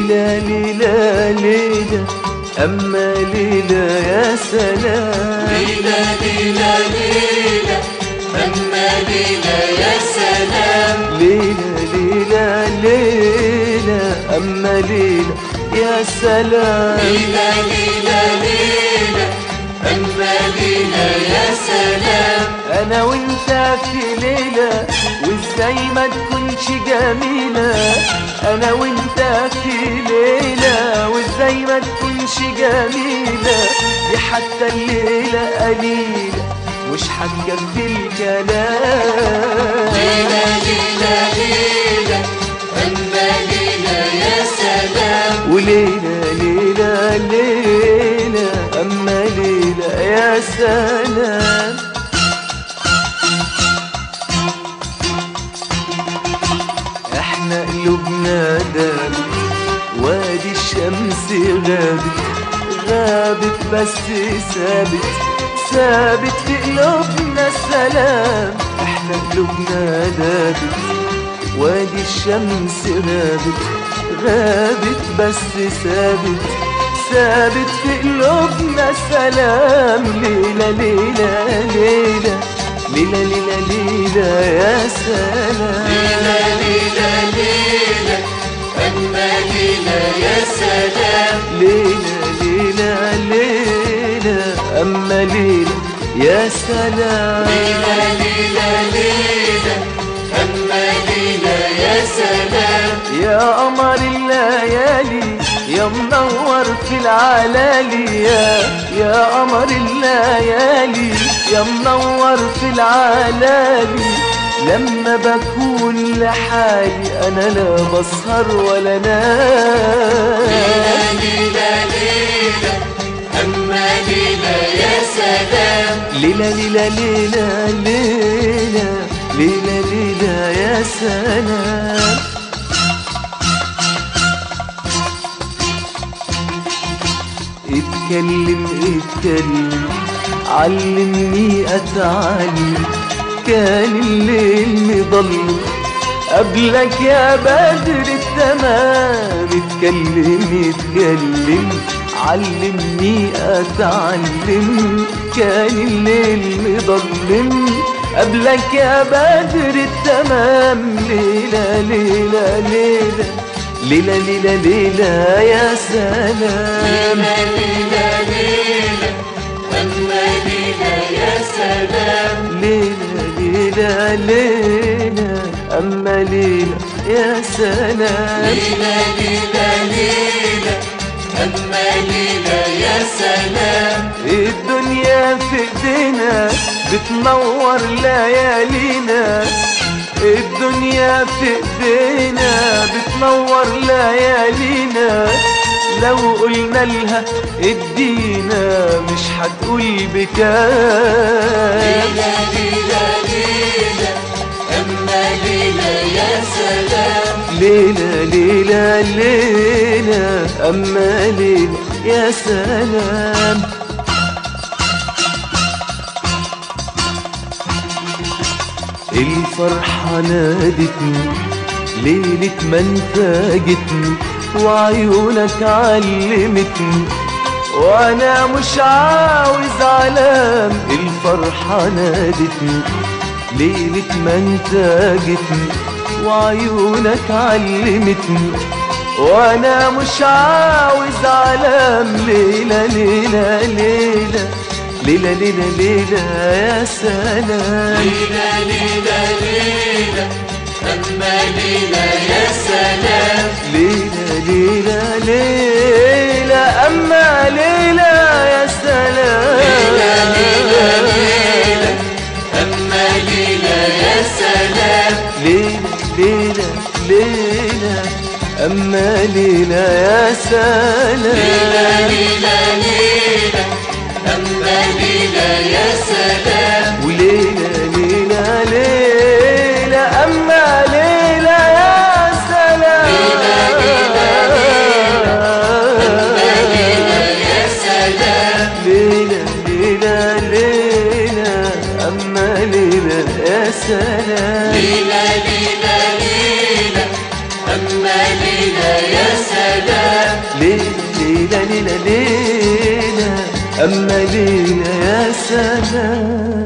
ليلى ليلى ليلى أما ليلى يا سلام ليلى ليلى ليلى أما ليلى يا سلام ليلى ليلى ليلى أما ليلى يا سلام ليلى ليلى ليلى أما ليلى يا سلام أنا وأنت في ليلة وإزاي ما تكونش جميلة أنا وأنت في ليلة وإزاي ما تكونش جميلة دي حتى الليلة قليلة مش هتكفي الكلام ليلى ليلى ليلى أما ليلى يا سلام وليلة ليلة ليلة أما ليلة يا سلام احنا قلوبنا دابت وادي الشمس غابت غابت بس ثابت ثابت في قلوبنا السلام احنا قلوبنا دابت وادي الشمس غابت غابت بس ثابت ثابت في قلوبنا السلام ليلة ليلة ليلة ليلة ليلة ليلة يا سلام ليلى ليلى ليلى أما ليلى يا سلام ليلة ليلة ليلة أما ليلة يا سلام ليلى ليلى ليلى أما ليلى يا سلام يا قمر الليالي يا منور في العلالي يا يا قمر الليالي يا منور في العلالي لما بكون لحالي انا لا بسهر ولا نام ليلى ليلى أما ليلى يا سلام ليلة ليلة ليلة ليلة ليلة ليلة يا سلام اتكلم اتكلم علمني اتعلم كان الليل مضلم قبلك يا بدر التمام اتكلم اتكلم علمني اتعلم كان الليل مضلم قبلك يا بدر التمام ليلة ليلة ليلة ليلة ليلة ليلة يا سلام ليلى ليلى أما ليلى يا سلام ليلة ليلة ليلة أما ليلة يا سلام ليلى ليلى ليلى أما ليلى يا سلام الدنيا في ايدينا بتنور ليالينا الدنيا في ايدينا بتنور ليالينا لو قلنا لها ادينا مش هتقول بكام ليلى ليلى ليلى أما ليلى يا سلام ليلة ليلة ليلة أما ليلة يا سلام الفرحة نادتني ليلة ما انت جيتني وعيونك علمتني وانا مش عاوز علام الفرحة نادتني ليلة ما انت جيتني وعيونك علمتني وانا مش عاوز علام ليلة ليلة ليلة ليلة ليلة ليلة يا سلام ليلى ليلى ليلى أما ليلى يا سلام ليلة ليلة ليلة أما ليلة يا سلام ليلى ليلى ليلى أما ليلى يا سلام ليلة ليلة ليلة أما ليلة يا سلام ليلى ليلى ليلى أما ليلى يا سلام وليلة ليلة ليلة أما ليلة يا سلام ليلى يا سلام ليلة ليلة ليلة أما ليلة يا سلام ليلى ليلى ليلى أما ليلى يا سلام ليلى ليلى ليلى أما ليلى يا سلام